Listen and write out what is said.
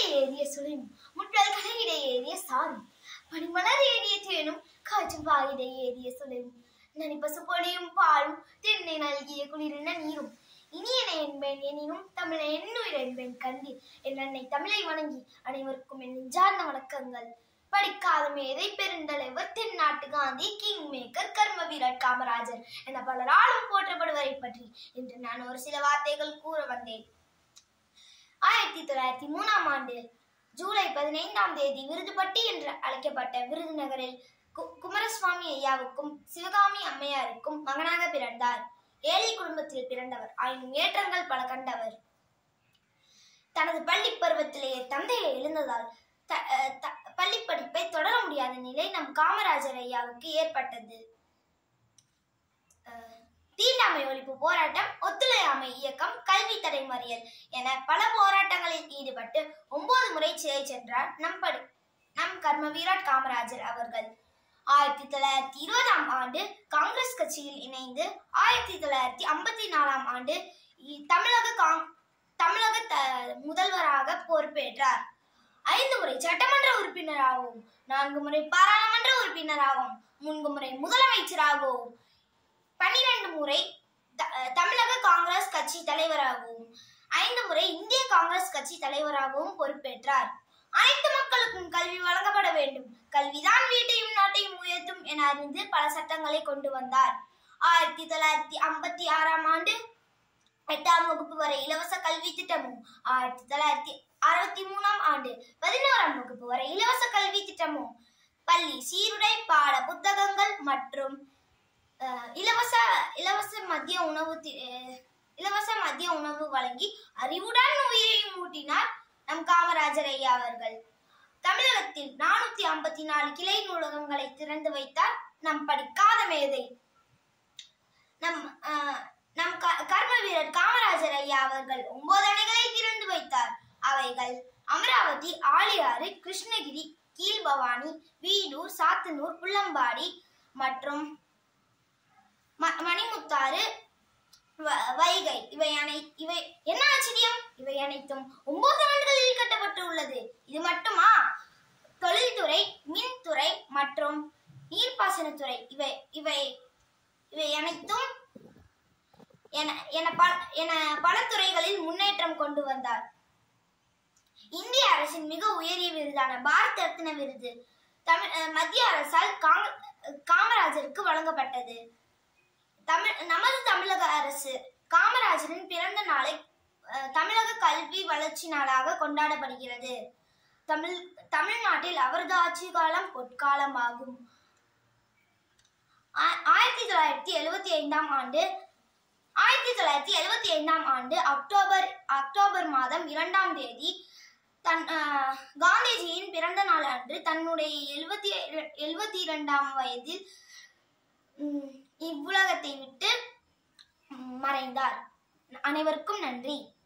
ஏறிய சுழியும் முற்றல் கலையிட ஏறிய சாரும் பனிமலர் ஏறிய தேனும் காற்றும் பாயிட ஏறிய சுழியும் நனிப்பசு பொழியும் பாலும் தென்னை நல்கிய குளிரின நீரும் இனியன என்பேன் எனினும் தமிழை என்னுயிர் என்பேன் கண்டீர் என் அன்னை தமிழை வணங்கி அனைவருக்கும் என் நெஞ்சார்ந்த வணக்கங்கள் படிக்காத மேதை பெருந்தலைவர் தென்னாட்டு காந்தி கிங் மேக்கர் கர்ம வீரர் காமராஜர் என பலராலும் போற்றப்படுவரை பற்றி இன்று நான் ஒரு சில வார்த்தைகள் கூற வந்தேன் ஆயிரத்தி தொள்ளாயிரத்தி மூணாம் ஆண்டு ஜூலை பதினைந்தாம் தேதி விருதுபட்டி என்று அழைக்கப்பட்ட விருதுநகரில் கு- குமாரசுவாமி ஐயாவுக்கும் சிவகாமி அம்மையாருக்கும் மகனாக பிறந்தார் ஏழை குடும்பத்தில் பிறந்தவர் ஆயினும் ஏற்றங்கள் பல கண்டவர் தனது பள்ளி பருவத்திலேயே தந்தையை இழந்ததால் த- அஹ் த- பள்ளி படிப்பை தொடர முடியாத நிலை நம் காமராஜர் ஐயாவுக்கு ஏற்பட்டது அஹ் தீண்டாமை ஒழிப்பு போராட்டம் ஒத்துழையாமை இயக்கம் கல்வி தடை மறியல் என பல போராட்டங்களில் ஈடுபட்டு ஒன்பது முறை சிறை சென்றார் நம் படி நம் கர்ம வீரர் காமராஜர் அவர்கள் ஆயிரத்தி தொள்ளாயிரத்தி இருபதாம் ஆண்டு காங்கிரஸ் கட்சியில் இணைந்து ஆயிரத்தி தொள்ளாயிரத்தி ஐம்பத்தி நாலாம் ஆண்டு இ- தமிழக காங் தமிழக த- முதல்வராக பொறுப்பேற்றார் ஐந்து முறை சட்டமன்ற உறுப்பினராகவும் நான்கு முறை பாராளுமன்ற உறுப்பினராகவும் மூன்று முறை முதலமைச்சராகவும் பன்னிரண்டு முறை த- அஹ் தமிழக காங்கிரஸ் கட்சி தலைவராகவும் ஐந்து முறை இந்திய காங்கிரஸ் கட்சி தலைவராகவும் பொறுப்பேற்றார் அனைத்து மக்களுக்கும் கல்வி வழங்கப்பட வேண்டும் கல்விதான் வீட்டையும் நாட்டையும் உயர்த்தும் என அறிந்து பல சட்டங்களை கொண்டு வந்தார் ஆயிரத்தி தொள்ளாயிரத்தி ஐம்பத்தி ஆறாம் ஆண்டு எட்டாம் வகுப்பு வரை இலவச கல்வி திட்டமும் ஆயிரத்தி தொள்ளாயிரத்தி அறுபத்தி மூணாம் ஆண்டு பதினோராம் வகுப்பு வரை இலவச கல்வி திட்டமும் பள்ளி சீருடை பாட புத்தகங்கள் மற்றும் அஹ், இலவச இலவச மதிய உணவு தி- அஹ், இலவச மதிய உணவு வழங்கி அறிவுடன் உயிரையும் ஊட்டினார் நம் காமராஜர் ஐயா அவர்கள் தமிழகத்தில் நானூத்தி ஐம்பத்தி நாலு கிளை நூலகங்களை திறந்து வைத்தார் நம் படிக்காத மேதை நம் அஹ், நம் க- கர்ம வீரர் காமராஜர் ஐயா அவர்கள் ஒன்பது அணைகளை திறந்து வைத்தார் அவைகள் அமராவதி ஆழியாறு கிருஷ்ணகிரி கீழ்பவானி வீடூர் சாத்தனூர் புள்ளம்பாடி மற்றும் ம- மணிமுத்தாறு வ- வைகை இவை அனை இவை என்ன ஆச்சரியம் இவை அனைத்தும் ஒன்பது ஆண்டுகளில் கட்டப்பட்டு உள்ளது இது மட்டுமா தொழில்துறை மின்துறை மற்றும் நீர்ப்பாசனத்துறை இவை இவை இவை அனைத்தும் என என பல என பல துறைகளில் முன்னேற்றம் கொண்டு வந்தார் இந்திய அரசின் மிக உயரிய விருதான பாரத் ரத்ன விருது தமிழ் அஹ் மத்திய அரசால் காங்க- காமராஜருக்கு வழங்கப்பட்டது தமிழ் நமது தமிழக அரசு காமராஜரின் பிறந்த நாளை அஹ், தமிழக கல்வி வளர்ச்சி நாளாக கொண்டாடப்படுகிறது தமிழ் தமிழ்நாட்டில் அவரது ஆட்சி காலம் பொற்காலம் ஆகும் ஆ- ஆயிரத்தி தொள்ளாயிரத்தி எழுவத்தி ஐந்தாம் ஆண்டு ஆயிரத்தி தொள்ளாயிரத்தி எழுவத்தி ஐந்தாம் ஆண்டு அக்டோபர் அக்டோபர் மாதம் இரண்டாம் தேதி தன் அஹ், காந்திஜியின் பிறந்த நாள் அன்று தன்னுடைய எழுபத்தி எழுபத்தி இரண்டாம் வயதில் ம், இவ்வுலகத்தை விட்டு ம், மறைந்தார் அனைவருக்கும் நன்றி